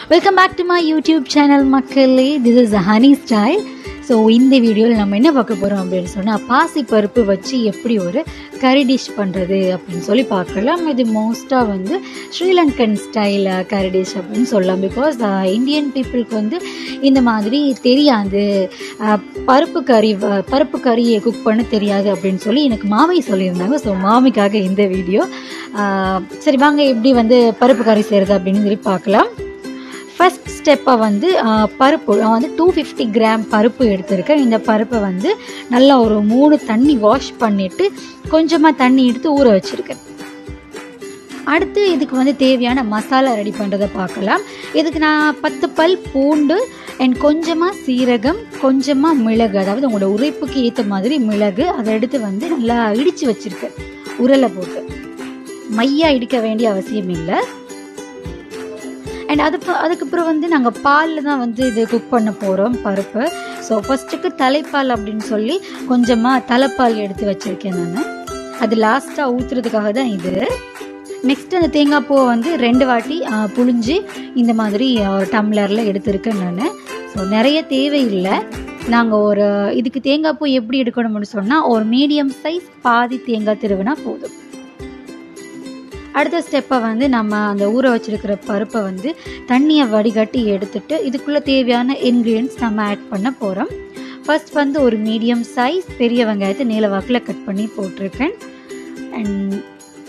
welcome back to my YouTube channel மக்களே this is honey style so இந்த வீடியோவில் நம்ம என்ன பார்க்க போகிறோம் அப்படின்னு சொன்னால் பாசி பருப்பு வச்சு எப்படி ஒரு கறி டிஷ் பண்ணுறது அப்படின்னு சொல்லி பார்க்கலாம் இது மோஸ்ட்டாக வந்து ஸ்ரீலங்கன் ஸ்டைல் கறி டிஷ் அப்படின்னு சொல்லலாம் பிகாஸ் இந்தியன் பீப்புளுக்கு வந்து இந்த மாதிரி தெரியாது அஹ், பருப்பு கறி வ- பருப்பு கறியை குக் பண்ண தெரியாது அப்படின்னு சொல்லி எனக்கு மாமி சொல்லியிருந்தாங்க ஸோ மாமிக்காக இந்த வீடியோ சரி வாங்க எப்படி வந்து பருப்பு கறி செய்கிறது அப்படின்னு சொல்லி பார்க்கலாம் ஃபர்ஸ்ட் ஸ்டெப்பாக வந்து ஆ, பருப்பு நான் வந்து டூ ஃபிஃப்டி கிராம் பருப்பு எடுத்திருக்கேன் இந்த பருப்பை வந்து நல்லா ஒரு மூணு தண்ணி வாஷ் பண்ணிவிட்டு கொஞ்சமாக தண்ணி எடுத்து ஊற வச்சுருக்கேன் அடுத்து இதுக்கு வந்து தேவையான மசாலா ரெடி பண்ணுறதை பார்க்கலாம் இதுக்கு நான் பத்து பல் பூண்டு அண்ட் கொஞ்சமாக சீரகம் கொஞ்சமாக மிளகு அதாவது உங்களோட உரைப்புக்கு ஏற்ற மாதிரி மிளகு அதை எடுத்து வந்து நல்லா இடித்து வச்சுருக்கேன் உரலை போட்டு மையா இடிக்க வேண்டிய அவசியம் இல்லை அண்ட் அது அதுக்கப்புறம் வந்து நாங்கள் பாலில் தான் வந்து இது குக் பண்ண போகிறோம் பருப்பு ஸோ ஃபஸ்ட்டுக்கு தலைப்பால் அப்படின்னு சொல்லி கொஞ்சமாக தலைப்பால் எடுத்து வச்சுருக்கேன் நான் அது லாஸ்ட்டாக ஊற்றுறதுக்காக தான் இது நெக்ஸ்ட் அந்த தேங்காய் பூவை வந்து ரெண்டு வாட்டி ஆ, புழிஞ்சு இந்த மாதிரி ஒரு டம்ளரில் எடுத்திருக்கேன் நான் ஸோ நிறைய தேவையில்லை நாங்கள் ஒரு இதுக்கு தேங்காய் பூ எப்படி எடுக்கணும்னு சொன்னால் ஒரு மீடியம் சைஸ் பாதி தேங்காய் திருவினா போதும் அடுத்த ஸ்டெப்பை வந்து நம்ம அந்த ஊற வச்சிருக்கிற பருப்பை வந்து தண்ணியை வடிகட்டி எடுத்துட்டு இதுக்குள்ளே தேவையான இன்க்ரீடியன்ஸ் நம்ம ஆட் பண்ண போகிறோம் ஃபர்ஸ்ட் வந்து ஒரு மீடியம் சைஸ் பெரிய வெங்காயத்தை நீல வாக்கில் கட் பண்ணி போட்டிருக்கேன் அண்ட்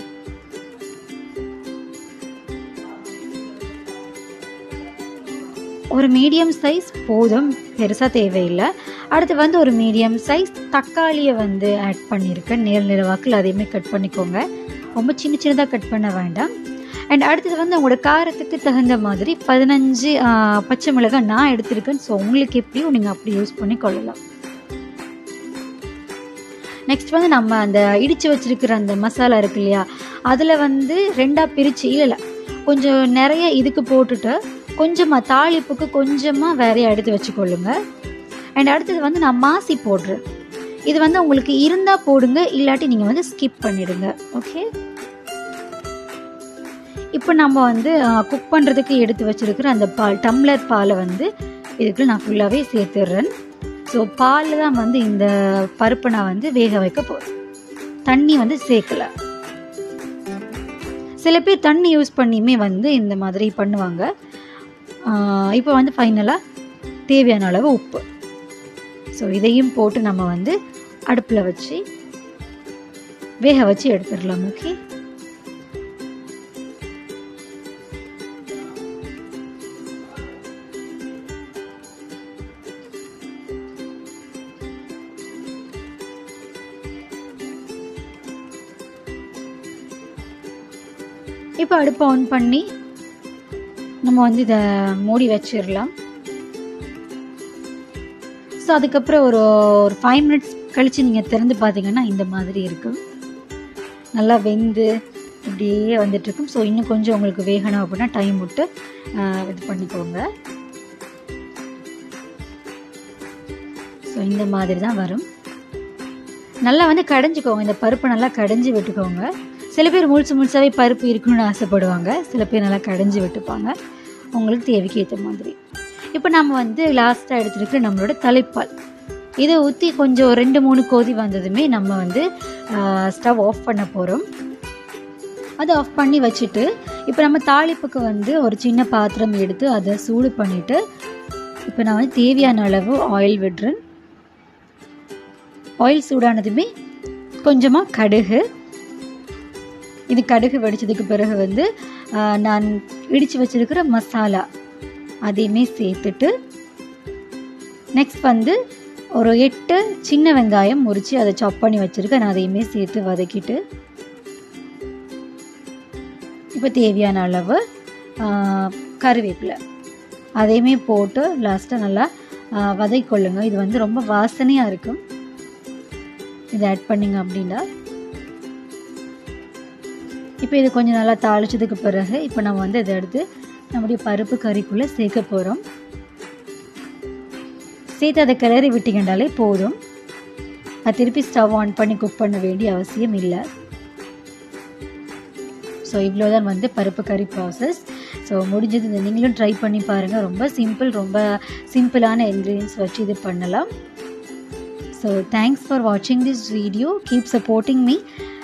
ஒரு மீடியம் சைஸ் போதும் பெருசாக தேவையில்லை அடுத்து வந்து ஒரு மீடியம் சைஸ் தக்காளியை வந்து ஆட் பண்ணியிருக்கேன் நீல நீல வாக்கில் அதையுமே கட் பண்ணிக்கோங்க ரொம்ப சின்ன சின்னதாக கட் பண்ண வேண்டாம் அண்ட் அடுத்தது வந்து உங்களோட காரத்துக்கு தகுந்த மாதிரி பதினஞ்சு ஆ, பச்சை மிளகாய் நான் எடுத்திருக்கேன் ஸோ உங்களுக்கு எப்படியும் நீங்கள் அப்படி யூஸ் பண்ணி கொள்ளலாம் நெக்ஸ்ட் வந்து நம்ம அந்த இடித்து வச்சிருக்கிற அந்த மசாலா இருக்கு இல்லையா அதில் வந்து ரெண்டாக பிரித்து இல்லை இல்லை கொஞ்சம் நிறைய இதுக்கு போட்டுட்டு கொஞ்சமாக தாளிப்புக்கு கொஞ்சமாக வேறையாக எடுத்து வச்சுக்கொள்ளுங்க அண்ட் அடுத்தது வந்து நான் மாசி போடுறேன் இது வந்து உங்களுக்கு இருந்தால் போடுங்க இல்லாட்டி நீங்கள் வந்து ஸ்கிப் பண்ணிடுங்க ஓகே இப்போ நம்ம வந்து குக் பண்ணுறதுக்கு எடுத்து வச்சிருக்கிற அந்த பால் டம்ளர் பாலை வந்து இதுக்குள்ள நான் ஃபுல்லாகவே சேர்த்துடுறேன் ஸோ பாலில் தான் வந்து இந்த பருப்பை நான் வந்து வேக வைக்க போகிறேன் தண்ணி வந்து சேர்க்கல சில பேர் தண்ணி யூஸ் பண்ணியுமே வந்து இந்த மாதிரி பண்ணுவாங்க இப்போ வந்து ஃபைனலாக தேவையான அளவு உப்பு ஸோ இதையும் போட்டு நம்ம வந்து அடுப்பில் வச்சு வேக வச்சு எடுத்துடலாம் ஓகே இப்போ அடுப்பை ஆன் பண்ணி நம்ம வந்து இதை மூடி வச்சிடலாம் ஸோ அதுக்கப்புறம் ஒரு ஒரு ஃபைவ் மினிட்ஸ் கழித்து நீங்கள் திறந்து பார்த்தீங்கன்னா இந்த மாதிரி இருக்கும் நல்லா வெந்து இப்படியே வந்துட்டு இருக்கும் ஸோ இன்னும் கொஞ்சம் உங்களுக்கு வேகணும் அப்படின்னா டைம் விட்டு ஆஹ், இது பண்ணிக்கோங்க ஸோ இந்த மாதிரி தான் வரும் நல்லா வந்து கடைஞ்சிக்கோங்க இந்த பருப்பு நல்லா கடைஞ்சி விட்டுக்கோங்க சில பேர் முழுசு முழுசாவே பருப்பு இருக்கணும்னு ஆசைப்படுவாங்க சில பேர் நல்லா கடைஞ்சி விட்டுப்பாங்க உங்களுக்கு தேவைக்கு ஏற்ற மாதிரி இப்போ நம்ம வந்து லாஸ்ட்டாக எடுத்துருக்க நம்மளோட தலைப்பால் இதை ஊற்றி கொஞ்சம் ரெண்டு மூணு கொதி வந்ததுமே நம்ம வந்து ஸ்டவ் ஆஃப் பண்ண போகிறோம் அதை ஆஃப் பண்ணி வச்சுட்டு இப்போ நம்ம தாளிப்புக்கு வந்து ஒரு சின்ன பாத்திரம் எடுத்து அதை சூடு பண்ணிவிட்டு இப்போ நான் வந்து தேவையான அளவு ஆயில் விடுறேன் ஆயில் சூடானதுமே கொஞ்சமாக கடுகு இது கடுகு வெடிச்சதுக்கு பிறகு வந்து ஆ, நான் இடித்து வச்சிருக்கிற மசாலா அதையுமே சேர்த்துட்டு நெக்ஸ்ட் வந்து ஒரு எட்டு சின்ன வெங்காயம் முறித்து அதை சாப் பண்ணி வச்சுருக்கேன் நான் அதையுமே சேர்த்து வதக்கிட்டு இப்போ தேவையான அளவு ஆ, கருவேப்பிலை அதையுமே போட்டு லாஸ்ட்டாக நல்லா ஆ, வதக்கிக்கொள்ளுங்க இது வந்து ரொம்ப வாசனையாக இருக்கும் இதை ஆட் பண்ணிங்க அப்படின்னா இப்போ இது கொஞ்சம் நல்லா தாளிச்சதுக்கு பிறகு இப்போ நம்ம வந்து இதை எடுத்து நம்முடைய பருப்பு கறிக்குள்ளே சேர்க்க போகிறோம் சேர்த்து அதை கிளறி விட்டீங்கன்னாலே போதும் அது திருப்பி ஸ்டவ் ஆன் பண்ணி குக் பண்ண வேண்டிய அவசியம் இல்லை ஸோ இவ்வளோதான் வந்து பருப்பு கறி ப்ராசஸ் ஸோ முடிஞ்சது இதை நீங்களும் ட்ரை பண்ணி பாருங்கள் ரொம்ப சிம்பிள் ரொம்ப சிம்பிளான இன்க்ரீடியன்ஸ் வச்சு இது பண்ணலாம் ஸோ தேங்க்ஸ் ஃபார் வாட்சிங் this video keep supporting me